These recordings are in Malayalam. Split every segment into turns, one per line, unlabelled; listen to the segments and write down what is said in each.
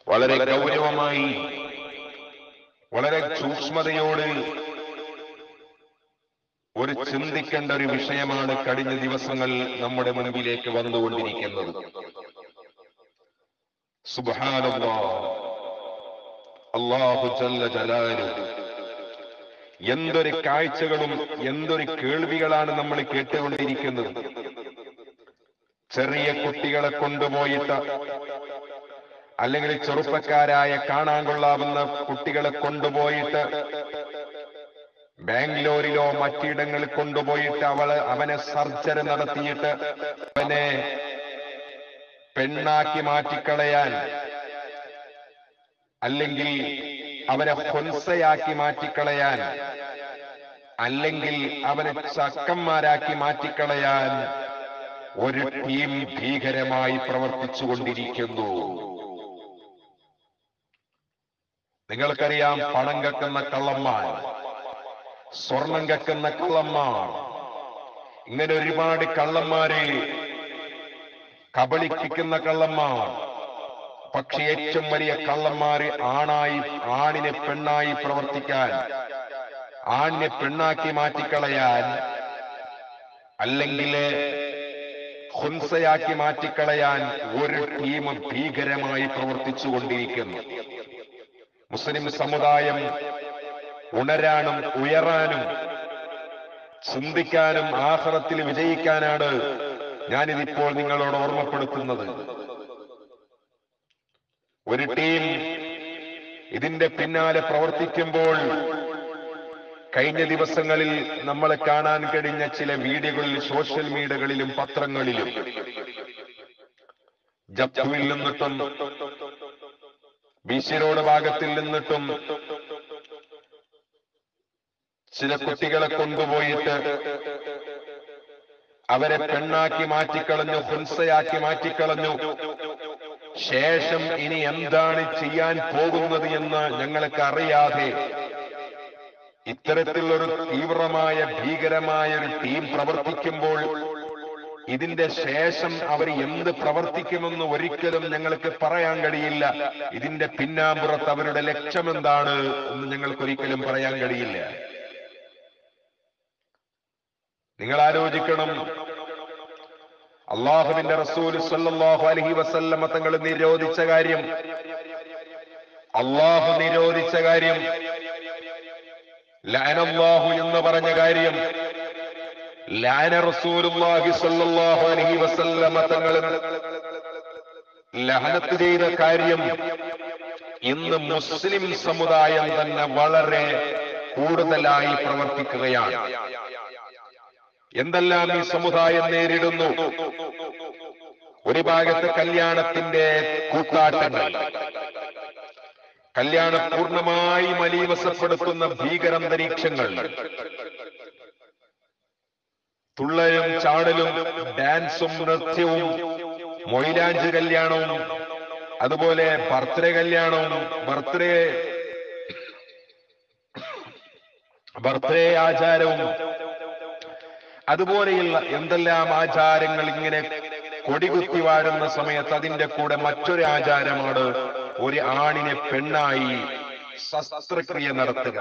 വളരെ ഗൗരവമായി വളരെ സൂക്ഷ്മതയോട് ഒരു ചിന്തിക്കേണ്ട ഒരു വിഷയമാണ് കഴിഞ്ഞ ദിവസങ്ങൾ നമ്മുടെ മുൻപിലേക്ക് വന്നുകൊണ്ടിരിക്കുന്നത് സുബ്ഹാനല്ലാ അല്ലാഹു ജല്ല ജലാലു എന്തൊരു കാഴ്ചകളും എന്തൊരു കേൾവികളാണ് നമ്മൾ കേട്ടുകൊണ്ടിരിക്കുന്നത് ചെറിയ കുട്ടികളെ കൊണ്ടുപോയിട്ട് അല്ലെങ്കിൽ ചെറുപ്പക്കാരായ കാണാൻ കൊള്ളാവുന്ന കുട്ടികളെ കൊണ്ടുപോയിട്ട് ബാംഗ്ലൂരിലോ മറ്റിടങ്ങളിൽ കൊണ്ടുപോയിട്ട് അവള് അവനെ സർജറി നടത്തിയിട്ട് അവനെ പെണ്ണാക്കി മാറ്റിക്കളയാൻ അല്ലെങ്കിൽ അവനെ ഹൊൻസയാക്കി മാറ്റിക്കളയാൻ അല്ലെങ്കിൽ അവനെ ചക്കന്മാരാക്കി മാറ്റിക്കളയാൻ ഒരു ടീം ഭീകരമായി പ്രവർത്തിച്ചുകൊണ്ടിരിക്കുന്നു നിങ്ങൾക്കറിയാം പണം കക്കുന്ന കള്ളന്മാർ സ്വർണം കക്കുന്ന കള്ളന്മാർ ഇങ്ങനെ ഒരുപാട് കള്ളന്മാരെ കബളിപ്പിക്കുന്ന കള്ളന്മാർ പക്ഷെ ഏറ്റവും വലിയ കള്ളന്മാര് ആണായി ആണിനെ പെണ്ണായി പ്രവർത്തിക്കാൻ ആണിനെ പെണ്ണാക്കി മാറ്റിക്കളയാൻ അല്ലെങ്കിൽ ഹുൻസയാക്കി മാറ്റിക്കളയാൻ ഒരു ടീം ഭീകരമായി പ്രവർത്തിച്ചുകൊണ്ടിരിക്കുന്നു മുസ്ലിം സമുദായം ഉണരാനും ഉയരാനും ചിന്തിക്കാനും ആഹ്റത്തിൽ വിജയിക്കാനാണ് ഞാനിതിപ്പോൾ നിങ്ങളോട് ഓർമ്മപ്പെടുത്തുന്നത് ഒരു ടീം ഇതിന്റെ പിന്നാലെ പ്രവർത്തിക്കുമ്പോൾ കഴിഞ്ഞ ദിവസങ്ങളിൽ നമ്മൾ കാണാൻ കഴിഞ്ഞ ചില വീഡിയോകളിൽ സോഷ്യൽ മീഡിയകളിലും പത്രങ്ങളിലും ജപ്തുവിൽ നിന്നിട്ടും ബീച്ച് റോഡ് ഭാഗത്തിൽ നിന്നിട്ടും ചില കുട്ടികളെ കൊണ്ടുപോയിട്ട് അവരെ പെണ്ണാക്കി മാറ്റിക്കളഞ്ഞു ഹുൻസയാക്കി മാറ്റിക്കളഞ്ഞു ശേഷം ഇനി എന്താണ് ചെയ്യാൻ പോകുന്നത് എന്ന് ഞങ്ങൾക്ക് അറിയാതെ ഇത്തരത്തിലൊരു തീവ്രമായ ഭീകരമായ ഒരു ടീം പ്രവർത്തിക്കുമ്പോൾ ഇതിന്റെ ശേഷം അവർ എന്ത് പ്രവർത്തിക്കുമെന്ന് ഒരിക്കലും ഞങ്ങൾക്ക് പറയാൻ കഴിയില്ല ഇതിന്റെ പിന്നാമ്പുറത്ത് അവരുടെ ലക്ഷ്യം എന്താണ് എന്ന് ഞങ്ങൾക്ക് ഒരിക്കലും പറയാൻ കഴിയില്ല നിങ്ങൾ ആലോചിക്കണം അള്ളാഹുവിന്റെ റസൂൽ സല്ലല്ലാഹു അലൈഹി വസല്ലമ തങ്ങൾ നിരോധിച്ച കാര്യം അള്ളാഹു നിരോധിച്ച കാര്യം ലാനല്ലാഹു എന്ന് പറഞ്ഞ കാര്യം ലാന റസൂലുള്ളാഹി സല്ലല്ലാഹു അലൈഹി വസല്ലമ തങ്ങൾ ലഹനത്ത് ചെയ്ത കാര്യം ഇന്ന് മുസ്ലിം സമുദായം തന്നെ വളരെ കൂടുതലായി പ്രവർത്തിക്കുകയാണ് എന്തെല്ലാം ഈ സമുദായം നേരിടുന്നു ഒരു ഭാഗത്ത് കല്യാണത്തിന്റെ കൂത്താട്ടങ്ങൾ കല്യാണം പൂർണ്ണമായി മലീവസപ്പെടുത്തുന്ന ഭീകരാന്തരീക്ഷങ്ങൾ തുള്ളലും ചാടലും ഡാൻസും നൃത്യവും മൊയിലാഞ്ച് കല്യാണവും അതുപോലെ ബർത്ത്ഡേ കല്യാണവും ബർത്ത്ഡേ ബർത്ത്ഡേ ആചാരവും അതുപോലെയുള്ള എന്തെല്ലാം ആചാരങ്ങൾ ഇങ്ങനെ കൊടികുത്തി വാഴുന്ന സമയത്ത് അതിന്റെ കൂടെ മറ്റൊരു ആചാരമാണ് ഒരു ആണിനെ പെണ്ണായി ശസ്ത്രക്രിയ നടത്തുക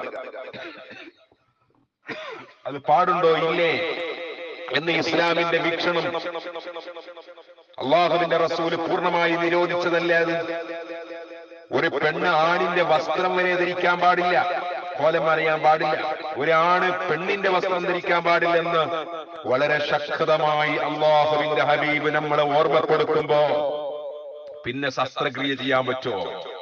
അത് പാടുണ്ടോ ഇല്ലേ എന്ന് ഇസ്ലാമിന്റെ വീക്ഷണം അള്ളാഹുവിന്റെ റസൂല് പൂർണ്ണമായി നിരോധിച്ചതല്ലേ അത് ഒരു പെണ്ണ് ആണിന്റെ വസ്ത്രം വരെ ധരിക്കാൻ പാടില്ല കോലം അറിയാൻ പാടില്ല ഒരാണ് പെണ്ണിന്റെ വസ്ത്രം ധരിക്കാൻ പാടില്ലെന്ന് വളരെ ശക്തമായി അള്ളാഹുവിന്റെ ഹബീബ് നമ്മളെ ഓർമ്മപ്പെടുത്തുമ്പോ പിന്നെ ശസ്ത്രക്രിയ ചെയ്യാൻ പറ്റുമോ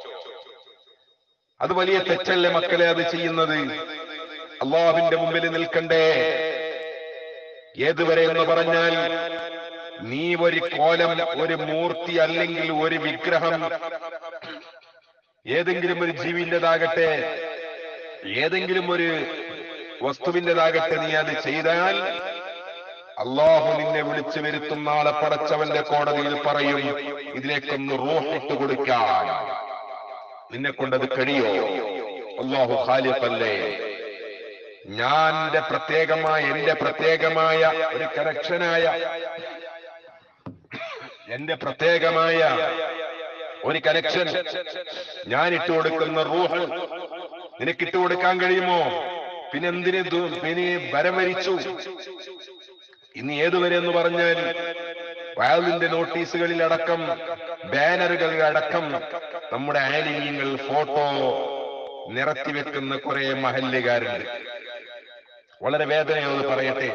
അത് വലിയ തെറ്റല്ലേ മക്കളെ അത് ചെയ്യുന്നത് അള്ളാഹുവിന്റെ മുമ്പിൽ നിൽക്കണ്ടേ ഏതുവരെ എന്ന് പറഞ്ഞാൽ നീ ഒരു കോലം ഒരു മൂർത്തി അല്ലെങ്കിൽ ഒരു വിഗ്രഹം ഏതെങ്കിലും ഒരു ജീവിന്റേതാകട്ടെ ഏതെങ്കിലും ഒരു വസ്തുവിൻ്റെതാകട്ടെ നീ അത് ചെയ്താൽ അള്ളാഹു നിന്നെ വിളിച്ചു വരുത്തുന്ന ആളെ പടച്ചവന്റെ കോടതിയിൽ പറയും ഇതിലേക്കൊന്ന് റൂഹിട്ട് കൊടുക്കാൻ നിന്നെ കൊണ്ടത് കഴിയോ അള്ളാഹു ഖാലിഫല്ലേ ഞാൻ എന്റെ പ്രത്യേകമായ എന്റെ പ്രത്യേകമായ ഒരു കരക്ഷനായ എന്റെ പ്രത്യേകമായ ഒരു കലക്ഷൻ ഞാൻ ഇട്ടു കൊടുക്കുന്ന റൂഹ് നിനക്ക് ഇട്ടു കൊടുക്കാൻ കഴിയുമോ പിന്നെ എന്തിന് ദു- പിന്നെ വരവരിച്ചു ഇനി ഏതുവരെ എന്ന് പറഞ്ഞാൽ വയലിന്റെ നോട്ടീസുകളിൽ അടക്കം ബാനറുകളിൽ അടക്കം നമ്മുടെ ആലിന്യങ്ങൾ ഫോട്ടോ നിറത്തിവെക്കുന്ന കുറെ മഹല്ലുകാരുണ്ട് വളരെ വേദനയോട് പറയട്ടെ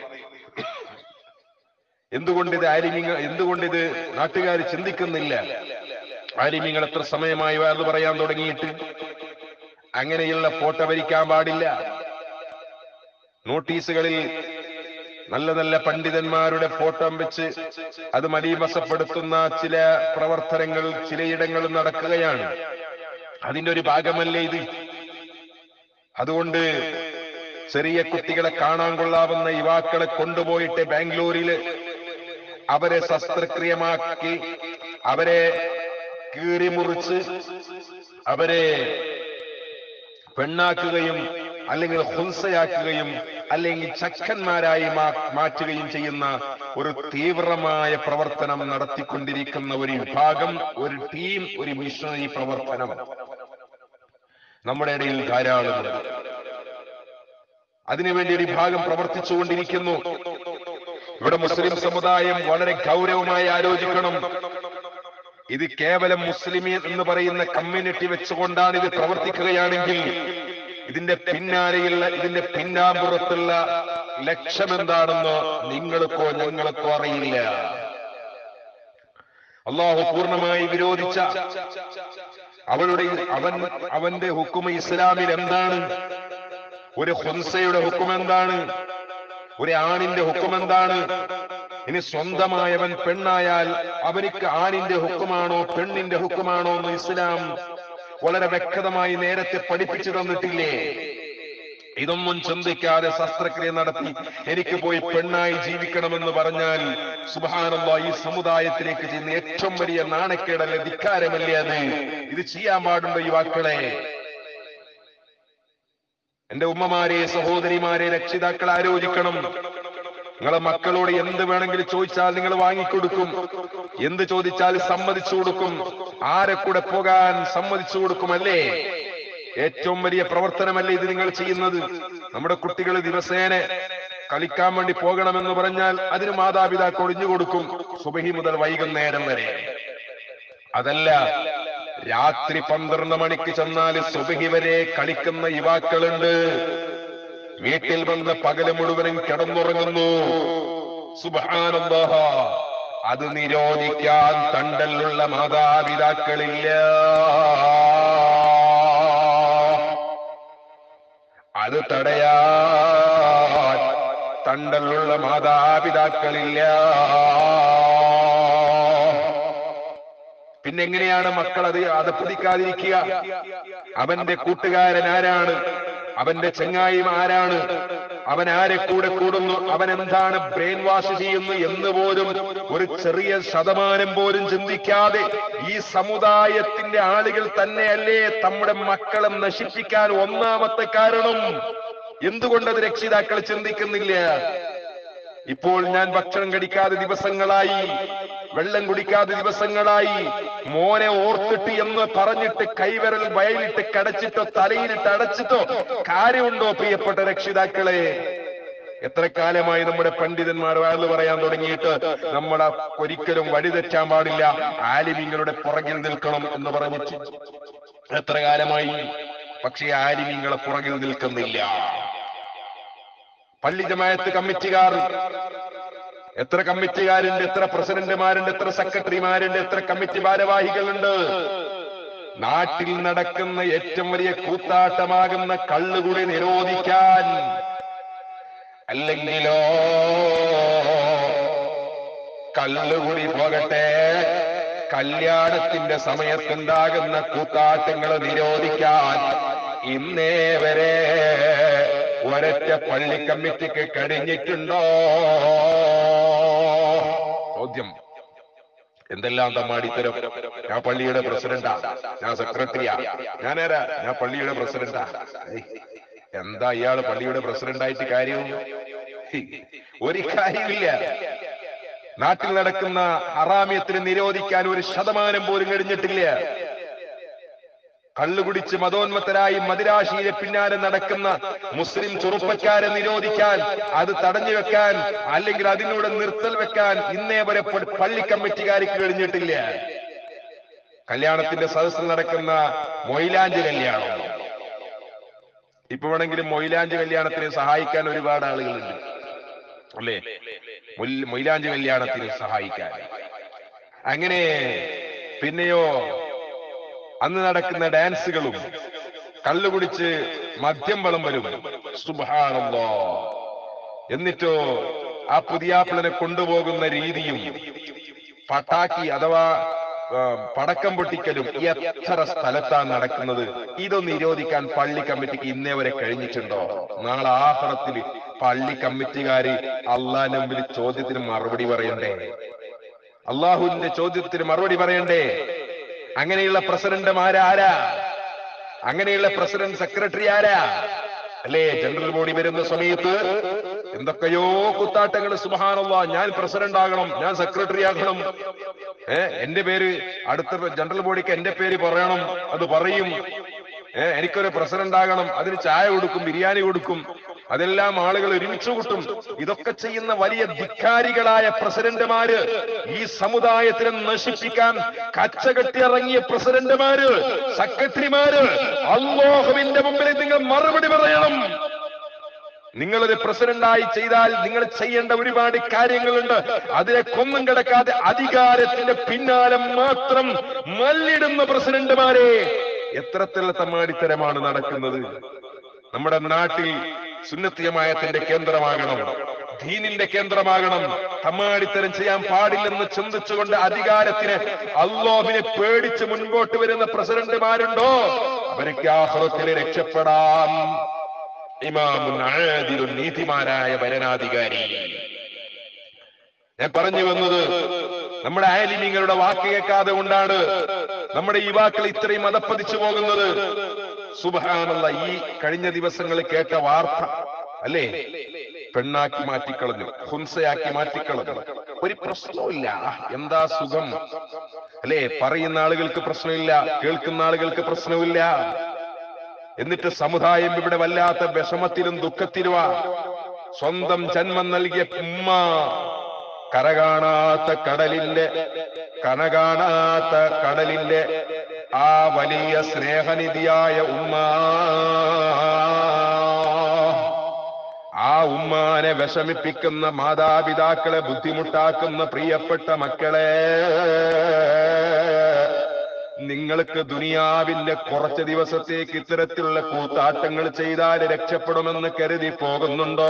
എന്തുകൊണ്ട് ഇത് ആലിമ്യങ്ങൾ എന്തുകൊണ്ട് ഇത് നാട്ടുകാർ ചിന്തിക്കുന്നില്ല ആലിമ്യങ്ങൾ എത്ര സമയമായി അത് പറയാൻ തുടങ്ങിയിട്ട് അങ്ങനെയുള്ള ഫോട്ടോ വരിക്കാൻ പാടില്ല നോട്ടീസുകളിൽ നല്ല നല്ല പണ്ഡിതന്മാരുടെ ഫോട്ടോ വെച്ച് അത് മലീമസപ്പെടുത്തുന്ന ചില പ്രവർത്തനങ്ങൾ ചിലയിടങ്ങളിൽ നടക്കുകയാണ് അതിന്റെ ഒരു ഭാഗമല്ലേ ഇത് അതുകൊണ്ട് ചെറിയ കുട്ടികളെ കാണാൻ കൊള്ളാവുന്ന യുവാക്കളെ കൊണ്ടുപോയിട്ട് ബാംഗ്ലൂരില് അവരെ ശസ്ത്രക്രിയമാക്കി അവരെ കീറി മുറിച്ച് അവരെ പെണ്ണാക്കുകയും അല്ലെങ്കിൽ ഹുൻസയാക്കുകയും അല്ലെങ്കിൽ ചക്കന്മാരായി മാ- മാറ്റുകയും ചെയ്യുന്ന ഒരു തീവ്രമായ പ്രവർത്തനം നടത്തിക്കൊണ്ടിരിക്കുന്ന ഒരു വിഭാഗം ഒരു ടീം ഒരു മിഷണറി പ്രവർത്തനം നമ്മുടെ ഇടയിൽ ധാരാളമുണ്ട് അതിനുവേണ്ടി ഒരു വിഭാഗം പ്രവർത്തിച്ചുകൊണ്ടിരിക്കുന്നു ഇവിടെ മുസ്ലിം സമുദായം വളരെ ഗൗരവമായി ആലോചിക്കണം ഇത് കേവലം മുസ്ലിമീൻ എന്ന് പറയുന്ന കമ്മ്യൂണിറ്റി വെച്ചുകൊണ്ടാണ് ഇത് പ്രവർത്തിക്കുകയാണെങ്കിൽ ഇതിന്റെ പിന്നാലെയുള്ള ഇതിന്റെ പിന്നാമ്പുറത്തുള്ള ലക്ഷ്യം എന്താണെന്ന് നിങ്ങൾക്കോ ഞങ്ങൾക്കോ അറിയില്ല അള്ളാഹു പൂർണ്ണമായി വിരോധിച്ച അവളുടെ അവൻ അവന്റെ ഹുക്കുമ ഇസ്ലാമിൽ എന്താണ് ഒരു ഹുൻസയുടെ ഹുക്കും എന്താണ് ഒരു ആണിന്റെ ഹുക്കും എന്താണ് ഇനി സ്വന്തമായവൻ പെണ്ണായാൽ അവനിക്ക് ആണിന്റെ ഹുക്കുമാണോ പെണ്ണിന്റെ ഹുക്കുമാണോ എന്ന് ഇസ്ലാം വളരെ വ്യക്തമായി നേരത്തെ പഠിപ്പിച്ചു തന്നിട്ടില്ലേ ഇതൊന്നും ചിന്തിക്കാതെ ശസ്ത്രക്രിയ നടത്തി എനിക്ക് പോയി പെണ്ണായി ജീവിക്കണമെന്ന് പറഞ്ഞാൽ സുബാനുള്ള ഈ സമുദായത്തിലേക്ക് ചെയ്യുന്ന ഏറ്റവും വലിയ നാണക്കേടല്ലേ ധിക്കാരമല്ലേ അത് ഇത് ചെയ്യാൻ പാടുണ്ടോ യുവാക്കളെ എന്റെ ഉമ്മമാരെ സഹോദരിമാരെ രക്ഷിതാക്കൾ ആലോചിക്കണം നിങ്ങളെ മക്കളോട് എന്ത് വേണമെങ്കിലും ചോദിച്ചാൽ നിങ്ങൾ വാങ്ങിക്കൊടുക്കും എന്ത് ചോദിച്ചാൽ സമ്മതിച്ചു കൊടുക്കും ആരെ കൂടെ പോകാൻ സമ്മതിച്ചു കൊടുക്കുമല്ലേ ഏറ്റവും വലിയ പ്രവർത്തനമല്ലേ ഇത് നിങ്ങൾ ചെയ്യുന്നത് നമ്മുടെ കുട്ടികൾ ദിവസേന കളിക്കാൻ വേണ്ടി പോകണമെന്ന് പറഞ്ഞാൽ അതിന് മാതാപിതാക്കൾ ഒഴിഞ്ഞു കൊടുക്കും സുബഹി മുതൽ വൈകുന്നേരം വരെ അതല്ല രാത്രി പന്ത്രണ്ട് മണിക്ക് ചെന്നാൽ സുബഹി വരെ കളിക്കുന്ന യുവാക്കളുണ്ട് വീട്ടിൽ വന്ന് പകല് മുഴുവനും കിടന്നുറങ്ങുന്നു സുബാനന്ദ അത് നിരോധിക്കാൻ തണ്ടലുള്ള മാതാപിതാക്കളില്ല അത് തടയാൻ തണ്ടലുള്ള മാതാപിതാക്കളില്ല പിന്നെ എങ്ങനെയാണ് മക്കൾ അത് അത് പിടിക്കാതിരിക്കുക അവന്റെ കൂട്ടുകാരൻ ആരാണ് അവന്റെ ചെങ്ങായും ആരാണ് അവൻ ആരെ കൂടെ കൂടുന്നു അവൻ എന്താണ് ബ്രെയിൻ വാഷ് ചെയ്യുന്നു എന്ന് പോലും ഒരു ചെറിയ ശതമാനം പോലും ചിന്തിക്കാതെ ഈ സമുദായത്തിന്റെ ആളുകൾ തന്നെയല്ലേ നമ്മുടെ മക്കളെ നശിപ്പിക്കാൻ ഒന്നാമത്തെ കാരണം എന്തുകൊണ്ടത് രക്ഷിതാക്കൾ ചിന്തിക്കുന്നില്ല ഇപ്പോൾ ഞാൻ ഭക്ഷണം കഴിക്കാതെ ദിവസങ്ങളായി വെള്ളം കുടിക്കാതെ ദിവസങ്ങളായി മോനെ ഓർത്തിട്ട് എന്ന് പറഞ്ഞിട്ട് കൈവിരൽ വയലിട്ട് കടച്ചിട്ടോ തലയിലിട്ട് അടച്ചിട്ടോ കാര്യമുണ്ടോ പ്രിയപ്പെട്ട രക്ഷിതാക്കളെ എത്ര കാലമായി നമ്മുടെ പണ്ഡിതന്മാർ വാഴ്ന്നു പറയാൻ തുടങ്ങിയിട്ട് നമ്മൾ ഒരിക്കലും വഴിതെറ്റാൻ പാടില്ല ആലിമിങ്ങളുടെ പുറകിൽ നിൽക്കണം എന്ന് പറഞ്ഞിട്ട് എത്ര കാലമായി പക്ഷേ ആലിമിങ്ങളെ പുറകിൽ നിൽക്കുന്നില്ല പള്ളി ജമായത്ത് കമ്മിറ്റിക്കാർ എത്ര കമ്മിറ്റിക്കാരുണ്ട് എത്ര പ്രസിഡന്റുമാരുണ്ട് എത്ര സെക്രട്ടറിമാരുണ്ട് എത്ര കമ്മിറ്റി ഭാരവാഹികളുണ്ട് നാട്ടിൽ നടക്കുന്ന ഏറ്റവും വലിയ കൂത്താട്ടമാകുന്ന കള്ളുകുടി നിരോധിക്കാൻ അല്ലെങ്കിലോ കള്ളുകുടി പോകട്ടെ കല്യാണത്തിന്റെ സമയത്തുണ്ടാകുന്ന കൂത്താട്ടങ്ങൾ നിരോധിക്കാൻ ഇന്നേ വരെ ഒരൊറ്റ പള്ളി കമ്മിറ്റിക്ക് കഴിഞ്ഞിട്ടുണ്ടോ ചോദ്യം എന്തെല്ലാം തമ്മാടിത്തരം ഞാൻ പള്ളിയുടെ പ്രസിഡന്റാ ഞാൻ സെക്രട്ടറിയാ ഞാനാരാ ഞാൻ പള്ളിയുടെ പ്രസിഡന്റാ ഏയ്, എന്താ ഇയാള് പള്ളിയുടെ പ്രസിഡന്റായിട്ട് കാര്യം ഒരു കാര്യമില്ല നാട്ടിൽ നടക്കുന്ന ഹറാമ്യത്തിന് നിരോധിക്കാൻ ഒരു ശതമാനം പോലും കഴിഞ്ഞിട്ടില്ല കള്ളുകുടിച്ച് മതോന്മത്തരായി മദിരാശിയിലെ പിന്നാലെ നടക്കുന്ന മുസ്ലിം ചെറുപ്പക്കാരെ നിരോധിക്കാൻ അത് തടഞ്ഞു വെക്കാൻ അല്ലെങ്കിൽ അതിനൂടെ നിർത്തൽ വെക്കാൻ ഇന്നേ വരെ പ- പള്ളി കമ്മിറ്റിക്കാർക്ക് കഴിഞ്ഞിട്ടില്ല കല്യാണത്തിന്റെ സദസ്സിൽ നടക്കുന്ന മൊയിലാഞ്ച് കല്യാണം ഇപ്പൊ വേണമെങ്കിലും മൊയിലാഞ്ച് കല്യാണത്തിന് സഹായിക്കാൻ ഒരുപാട് ആളുകളുണ്ട് അല്ലേ മൊയ്- മൊയിലാഞ്ച് കല്യാണത്തിന് സഹായിക്കാൻ അങ്ങനെ പിന്നെയോ അന്ന് നടക്കുന്ന ഡാൻസുകളും കള്ളുകുടിച്ച് മദ്യം വിളമ്പലും സുബാണല്ലോ എന്നിട്ടോ ആ പുതിയാപ്പിളനെ കൊണ്ടുപോകുന്ന രീതിയും പട്ടാക്കി അഥവാ ആ, പടക്കം പൊട്ടിക്കലും എത്ര സ്ഥലത്താണ് നടക്കുന്നത് ഇതൊന്ന് നിരോധിക്കാൻ പള്ളി കമ്മിറ്റിക്ക് ഇന്നേ വരെ കഴിഞ്ഞിട്ടുണ്ടോ നാളെ ആഹ്റത്തിൽ പള്ളി കമ്മിറ്റിക്കാര് അള്ളാന്റെ മുമ്പിൽ ചോദ്യത്തിന് മറുപടി പറയണ്ടേ അള്ളാഹുവിന്റെ ചോദ്യത്തിന് മറുപടി പറയണ്ടേ അങ്ങനെയുള്ള പ്രസിഡന്റുമാരാരാ അങ്ങനെയുള്ള പ്രസിഡന്റ് സെക്രട്ടറി ആരാ അല്ലേ ജനറൽ ബോഡി വരുന്ന സമയത്ത് എന്തൊക്കെയോ കുത്താട്ടങ്ങൾ സുബഹാനല്ല ഞാൻ പ്രസിഡന്റ് ആകണം ഞാൻ സെക്രട്ടറി ആകണം ഏ എന്റെ പേര് അടുത്ത ജനറൽ ബോഡിക്ക് എന്റെ പേര് പറയണം അത് പറയും ഏ എനിക്കൊരു പ്രസിഡന്റ് ആകണം അതിന് ചായ കൊടുക്കും ബിരിയാണി കൊടുക്കും അതെല്ലാം ആളുകൾ ഒരുമിച്ച് കൂട്ടും ഇതൊക്കെ ചെയ്യുന്ന വലിയ ധിക്കാരികളായ പ്രസിഡന്റുമാര് ഈ സമുദായത്തിനെ നശിപ്പിക്കാൻ കച്ചകെട്ടി ഇറങ്ങിയ പ്രസിഡന്റുമാര് സെക്രട്ടറിമാര് അള്ളാഹുവിന്റെ മുമ്പിൽ നിങ്ങൾ മറുപടി പറയണം നിങ്ങളൊരു പ്രസിഡന്റായി ചെയ്താൽ നിങ്ങൾ ചെയ്യേണ്ട ഒരുപാട് കാര്യങ്ങളുണ്ട് അതിനെ കൊന്നും കിടക്കാതെ അധികാരത്തിന്റെ പിന്നാലെ മാത്രം മല്ലിടുന്ന പ്രസിഡന്റുമാരെ എത്രത്തിലുള്ള തമ്മാടിത്തരമാണ് നടക്കുന്നത് നമ്മുടെ നാട്ടിൽ സുന്നത്തിയമായത്തിന്റെ കേന്ദ്രമാകണം ദീനിന്റെ കേന്ദ്രമാകണം തമ്മാടിത്തരം ചെയ്യാൻ പാടില്ലെന്ന് ചിന്തിച്ചുകൊണ്ട് അധികാരത്തിന് അള്ളാഹിനെ പേടിച്ച് മുൻപോട്ട് വരുന്ന പ്രസിഡന്റുമാരുണ്ടോ അവരൊക്കെ ആഹ്റത്തിൽ രക്ഷപ്പെടാം ഇമാമുൻ ആദിലുൻ നീതിമാനായ ഭരണാധികാരി ഞാൻ പറഞ്ഞു വന്നത് നമ്മുടെ ആലിമീങ്ങളുടെ വാക്ക് കേൾക്കാതെ കൊണ്ടാണ് നമ്മുടെ യുവാക്കൾ ഇത്രയും മതപ്പതിച്ചു പോകുന്നത് സുബഹാനല്ല ഈ കഴിഞ്ഞ ദിവസങ്ങളിൽ കേട്ട വാർത്ത അല്ലേ പെണ്ണാക്കി മാറ്റിക്കളഞ്ഞു ഹുംസയാക്കി മാറ്റിക്കളഞ്ഞു ഒരു പ്രശ്നവുമില്ല എന്താ സുഖം അല്ലേ പറയുന്ന ആളുകൾക്ക് പ്രശ്നമില്ല കേൾക്കുന്ന ആളുകൾക്ക് പ്രശ്നമില്ല എന്നിട്ട് സമുദായം ഇവിടെ വല്ലാത്ത വിഷമത്തിലും ദുഃഖത്തിലുമാ സ്വന്തം ജന്മം നൽകിയ ഉമ്മ കരകാണാത്ത കടലിന്റെ കനകാണാത്ത കടലിന്റെ ആ വലിയ സ്നേഹനിധിയായ ഉമ്മ ആ ഉമ്മാനെ വിഷമിപ്പിക്കുന്ന മാതാപിതാക്കളെ ബുദ്ധിമുട്ടാക്കുന്ന പ്രിയപ്പെട്ട മക്കളെ നിങ്ങൾക്ക് ദുനിയാവിന്റെ കുറച്ച് ദിവസത്തേക്ക് ഇത്തരത്തിലുള്ള കൂത്താട്ടങ്ങൾ ചെയ്താൽ രക്ഷപ്പെടുമെന്ന് കരുതി പോകുന്നുണ്ടോ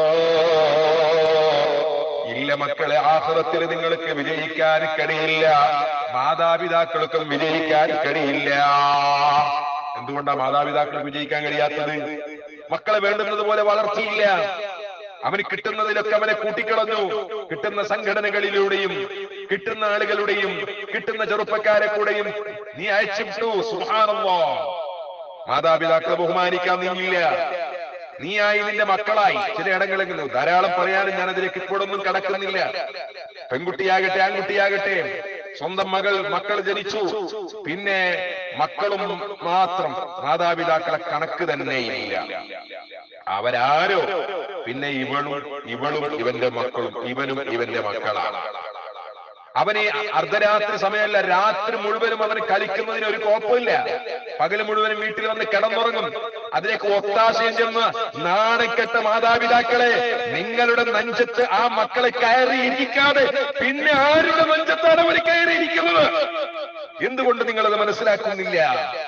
ഇല്ല മക്കളെ ആഹ്റത്തിൽ നിങ്ങൾക്ക് വിജയിക്കാൻ കഴിയില്ല മാതാപിതാക്കൾക്കും വിജയിക്കാൻ കഴിയില്ല എന്തുകൊണ്ടാ മാതാപിതാക്കൾക്ക് വിജയിക്കാൻ കഴിയാത്തത് മക്കളെ വേണ്ടുന്നത് പോലെ വളർത്തിയില്ല അവന് കിട്ടുന്നതിലൊക്കെ അവനെ കൂട്ടിക്കളഞ്ഞു കിട്ടുന്ന സംഘടനകളിലൂടെയും കിട്ടുന്ന ആളുകളുടെയും കിട്ടുന്ന ചെറുപ്പക്കാരെ കൂടെയും നീ അയച്ചുവിട്ടു സുഹാനല്ലോ മാതാപിതാക്കളെ ബഹുമാനിക്കാൻ നീങ്ങില്ല നീയായി നിന്റെ മക്കളായി ചില ഇടങ്ങളിൽ ധാരാളം പറയാനും ഞാൻ അതിലേക്ക് ഇപ്പോഴൊന്നും കടക്കുന്നില്ല പെൺകുട്ടിയാകട്ടെ ആൺകുട്ടിയാകട്ടെ സ്വന്തം മകൾ മക്കൾ ജനിച്ചു പിന്നെ മക്കളും മാത്രം മാതാപിതാക്കളെ കണക്ക് തന്നെ ഇല്ല അവരാരോ പിന്നെ ഇവളും ഇവളും ഇവന്റെ മക്കളും ഇവനും ഇവന്റെ മക്കളാണ് അവന് അർദ്ധരാത്രി സമയമല്ല രാത്രി മുഴുവനും അവന് കളിക്കുന്നതിന് ഒരു കുഴപ്പമില്ല പകല് മുഴുവനും വീട്ടിൽ വന്ന് കിടന്നുറങ്ങും അതിലേക്ക് ഒത്താശയം ചെന്ന് നാണക്കെട്ട മാതാപിതാക്കളെ നിങ്ങളുടെ നെഞ്ചത്ത് ആ മക്കളെ കയറിയിരിക്കാതെ പിന്നെ ആരുടെ നെഞ്ചത്താണ് അവർ കയറിയിരിക്കുന്നത് എന്തുകൊണ്ട് നിങ്ങളത് മനസ്സിലാക്കുന്നില്ല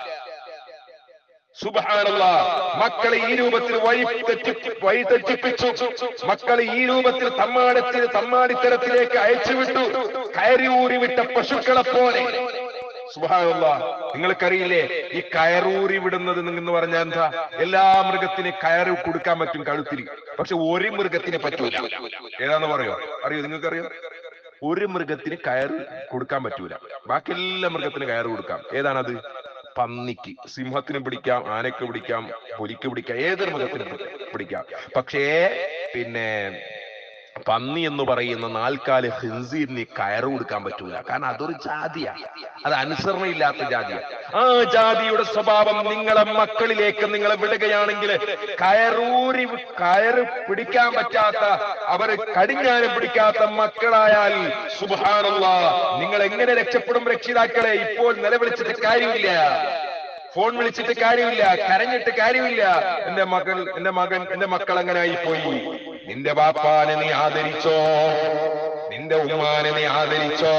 സുബഹാനല്ല മക്കളെ ഈ രൂപത്തിൽ വഴി തെറ്റി വഴി തെറ്റിപ്പിച്ചു മക്കളെ ഈ രൂപത്തിൽ തമ്മാടത്തിൽ തമ്മാടിത്തരത്തിലേക്ക് അയച്ചുവിട്ടു കയറി ഊറി വിട്ട പശുക്കളെ പോലെ സുബഹാനല്ല നിങ്ങൾക്കറിയില്ലേ ഈ കയറൂറി വിടുന്നത് എന്ന് പറഞ്ഞാൽ എന്താ എല്ലാ മൃഗത്തിന് കയറ് കൊടുക്കാൻ പറ്റും കഴുത്തിൽ പക്ഷെ ഒരു മൃഗത്തിന് പറ്റൂല ഏതാന്ന് പറയോ അറിയോ നിങ്ങൾക്കറിയോ ഒരു മൃഗത്തിന് കയറ് കൊടുക്കാൻ പറ്റൂല ബാക്കി എല്ലാ മൃഗത്തിന് കയറ് കൊടുക്കാം ഏതാണത് പന്നിക്ക് സിംഹത്തിന് പിടിക്കാം ആനക്ക് പിടിക്കാം പുലിക്ക് പിടിക്കാം ഏതൊരു മൃഗത്തിന് പിടിക്കാം പക്ഷേ പിന്നെ പന്നി എന്ന് പറയുന്ന നാൽക്കാല് ഹിൻസീറിന് കയറ് കൊടുക്കാൻ പറ്റൂല കാരണം അതൊരു ജാതിയാ അത് അനുസരണയില്ലാത്ത ജാതിയാ ആ ജാതിയുടെ സ്വഭാവം നിങ്ങളെ മക്കളിലേക്ക് നിങ്ങളെ വിടുകയാണെങ്കിൽ കയറൂരി കയറ് പിടിക്കാൻ പറ്റാത്ത അവർ കടിഞ്ഞാനം പിടിക്കാത്ത മക്കളായാൽ സുബാനുള്ള നിങ്ങൾ എങ്ങനെ രക്ഷപ്പെടും രക്ഷിതാക്കളെ ഇപ്പോൾ നിലവിളിച്ചിട്ട് കാര്യമില്ല ഫോൺ വിളിച്ചിട്ട് കാര്യമില്ല കരഞ്ഞിട്ട് കാര്യമില്ല എന്റെ മകൾ എന്റെ മകൻ എന്റെ മക്കൾ അങ്ങനെ ആയിപ്പോയി നിന്റെ ബാപ്പാനെ നീ ആദരിച്ചോ നിന്റെ ഉമ്മാനെ നീ ആദരിച്ചോ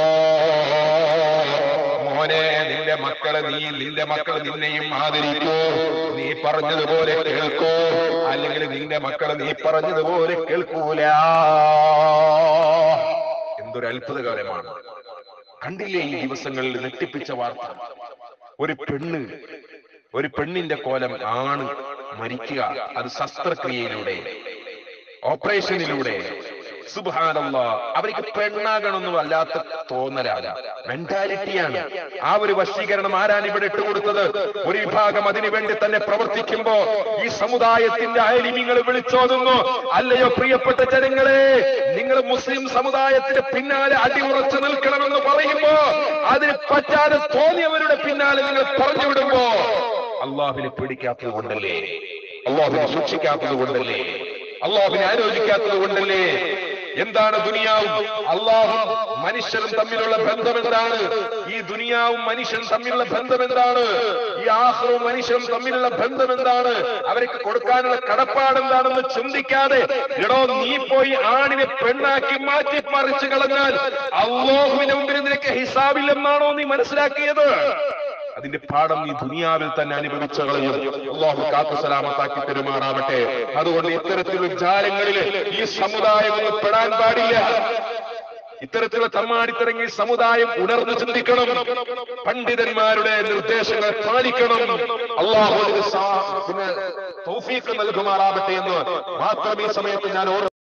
മോനെ നിന്റെ മക്കളെ നീ നിന്റെ മക്കൾ നിന്നെയും ആദരിക്കൂ നീ പറഞ്ഞതുപോലെ കേൾക്കൂ അല്ലെങ്കിൽ നിന്റെ മക്കളെ നീ പറഞ്ഞതുപോലെ കേൾക്കൂല എന്തൊരു അത്ഭുതകരമാണ് കണ്ടില്ലേ ഈ ദിവസങ്ങളിൽ നെട്ടിപ്പിച്ച വാർത്ത ഒരു പെണ്ണ് ഒരു പെണ്ണിന്റെ കോലം ആണ് മരിക്കുക അത് ശസ്ത്രക്രിയയിലൂടെ ഓപ്പറേഷനിലൂടെ സുബാനല്ല അവർക്ക് പെണ്ണാകണമെന്നും അല്ലാത്ത തോന്നലാണ് മെന്റാലിറ്റിയാണ് ആ ഒരു വശീകരണം ആരാണ് ഇവിടെ ഇട്ടുകൊടുത്തത് ഒരു വിഭാഗം അതിനു വേണ്ടി തന്നെ പ്രവർത്തിക്കുമ്പോ ഈ സമുദായത്തിന്റെ അയലിമിങ്ങൾ വിളിച്ചോതുന്നു അല്ലയോ പ്രിയപ്പെട്ട ജനങ്ങളെ നിങ്ങൾ മുസ്ലിം സമുദായത്തിന്റെ പിന്നാലെ അടിയുറച്ചു നിൽക്കണമെന്ന് പറയുമ്പോ അതിന് പറ്റാതെ തോന്നിയവരുടെ പിന്നാലെ നിങ്ങൾ പറഞ്ഞു വിടുമ്പോ അള്ളാഹുവിനെ പേടിക്കാത്തത് കൊണ്ടല്ലേ അള്ളാഹുവിനെ സൂക്ഷിക്കാത്തത് കൊണ്ടല്ലേ അള്ളാഹുവിനെ ആലോചിക്കാത്തത് കൊണ്ടല്ലേ എന്താണ് ദുനിയാവും അള്ളാഹും മനുഷ്യരും തമ്മിലുള്ള ബന്ധം എന്താണ് ഈ ദുനിയാവും മനുഷ്യനും തമ്മിലുള്ള ബന്ധം എന്താണ് ഈ ആഹ്റവും മനുഷ്യരും തമ്മിലുള്ള ബന്ധം എന്താണ് അവർക്ക് കൊടുക്കാനുള്ള കടപ്പാട് എന്താണെന്ന് ചിന്തിക്കാതെ എടോ നീ പോയി ആണിനെ പെണ്ണാക്കി മാറ്റി മറിച്ചു കളഞ്ഞാൽ അള്ളാഹുവിന്റെ മുമ്പിൽ നിനക്ക് ഹിസാബില്ലെന്നാണോ നീ മനസ്സിലാക്കിയത് അതിന്റെ പാഠം ഈ ദുനിയാവിൽ തന്നെ അനുഭവിച്ചു കളയും അള്ളാഹു കാത്തു സലാമത്താക്കി പെരുമാറാവട്ടെ അതുകൊണ്ട് ഇത്തരത്തിലുള്ള ജാലങ്ങളിൽ ഈ സമുദായം ഒന്ന് പെടാൻ പാടില്ല ഇത്തരത്തിലുള്ള തമ്മാടിത്തിറങ്ങി സമുദായം ഉണർന്നു ചിന്തിക്കണം പണ്ഡിതന്മാരുടെ നിർദ്ദേശങ്ങൾ പാലിക്കണം അള്ളാഹു ഇതിന് സാ- പിന്നെ തൗഫീഖ് നൽകുമാറാവട്ടെ എന്ന് മാത്രം ഈ സമയത്ത് ഞാൻ ഓർമ്മ